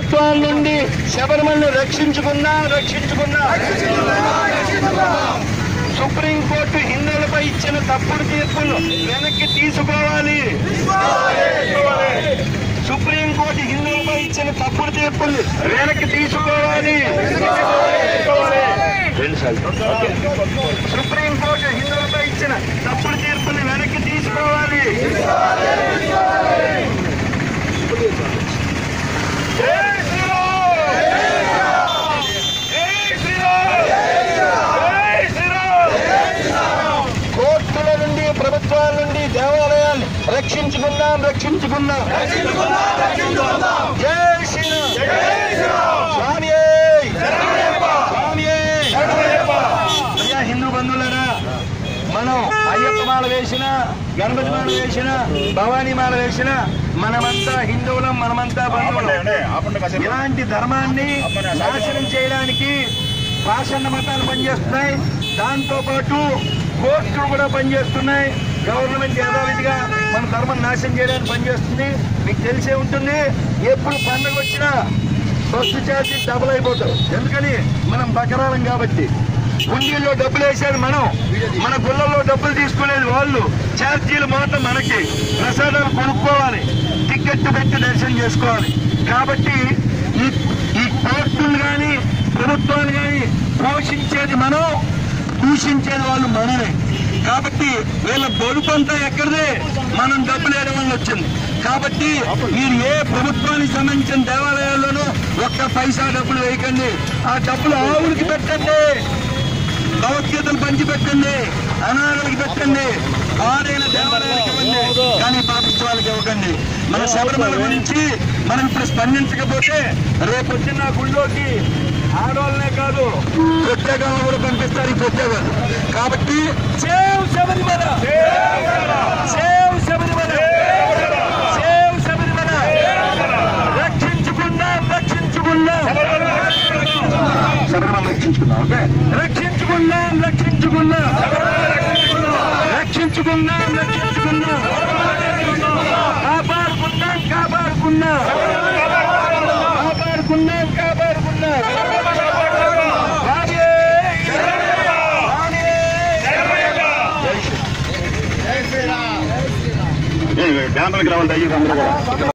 ప్రభుత్వాల నుండి శబరిమలను రక్షించుకుందాం రక్షించుకుందాం సుప్రీంకోర్టు హిందువులపై ఇచ్చిన తప్పుడు తీర్పులు వెనక్కి తీసుకోవాలి సుప్రీంకోర్టు హిందువులపై ఇచ్చిన తప్పుడు తీర్పులు వెనక్కి తీసుకోవాలి రెండు సార్లు. ఓకే. సుప్రీంకోర్టు హిందువులపై ఇచ్చిన తప్పుడు తీర్పులు వెనక్కి తీసుకోవాలి జై శ్రీరామ్! జై శ్రీరామ్! జై శ్రీరామ్! కోర్టుల నుండి ప్రభుత్వాల నుండి దేవాలయాన్ని రక్షించుకుందాం రక్షించుకుందాం జై శ్రీరామ్ స్వామియే స్వామియే అయ్యా హిందూ బంధువులరా మనం అయ్యప్ప మాల వేసిన గణపతి మాల వేసిన భవానీ మాల వేసిన మనమంతా హిందువులం మనమంతా బంధువులం ఇలాంటి ధర్మాన్ని నాశనం చేయడానికి పాషండ మతాలు పనిచేస్తున్నాయి దాంతో పాటు కోర్టులు కూడా పనిచేస్తున్నాయి గవర్నమెంట్ యథావిధిగా మన ధర్మం నాశనం చేయడానికి పనిచేస్తుంది మీకు తెలిసే ఉంటుంది ఎప్పుడు పండగ వచ్చినా బస్సు ఛార్జీ డబుల్ అయిపోతాం ఎందుకని మనం బకరాలం కాబట్టి ఉండిలో డబ్బులు వేసేది మనం మన గుళ్ళల్లో డబ్బులు తీసుకునేది వాళ్ళు ఛార్జీలు మాత్రం మనకి ప్రసాదాలు కొనుక్కోవాలి టికెట్ పెట్టి దర్శనం చేసుకోవాలి కాబట్టి ఈ ఈ కోర్టులు కానీ ప్రభుత్వాలు కానీ పోషించేది మనం దూషించేది వాళ్ళు మనమే కాబట్టి వీళ్ళ బొడుపంతా ఎక్కడిదే మనం డబ్బులు వేయడం వల్ల వచ్చింది కాబట్టి మీరు ఏ ప్రభుత్వానికి సంబంధించిన దేవాలయాల్లోనూ ఒక్క పైసా డబ్బులు వేయకండి ఆ డబ్బులు ఆవులకి పెట్టండి భగవద్గీతలు పంచి పెట్టండి అనాథలకు పెట్టండి ఆరైన దేవాలయాలకు ఇవ్వండి కానీ పాపిష్టాలకు ఇవ్వకండి మన శబరిమల గురించి మనం ఇప్పుడు స్పందించకపోతే రేపు వచ్చిన నా గుళ్ళోకి ఆడవాళ్ళనే కాదు ప్రత్యేకాలను కూడా పంపిస్తారు ఈ ప్రత్యేకాలు కాబట్టి save Sabarimala save Sabarimala save Sabarimala రక్షించుకుందాం రక్షించుకుందాం శబరిమల రక్షించుకుందాం ఓకే రక్షించుకుందాం రక్షించుకుందాం రక్షించుకుందాం రక్షించుకుందాం కాపాడుకుందాం కాపాడుకుందాం కాపాడుకుందాం కాపాడుకుందాం రాజే! రాజే! బ్యానర్కి రావాలి దయచేసి అందరూ కూడా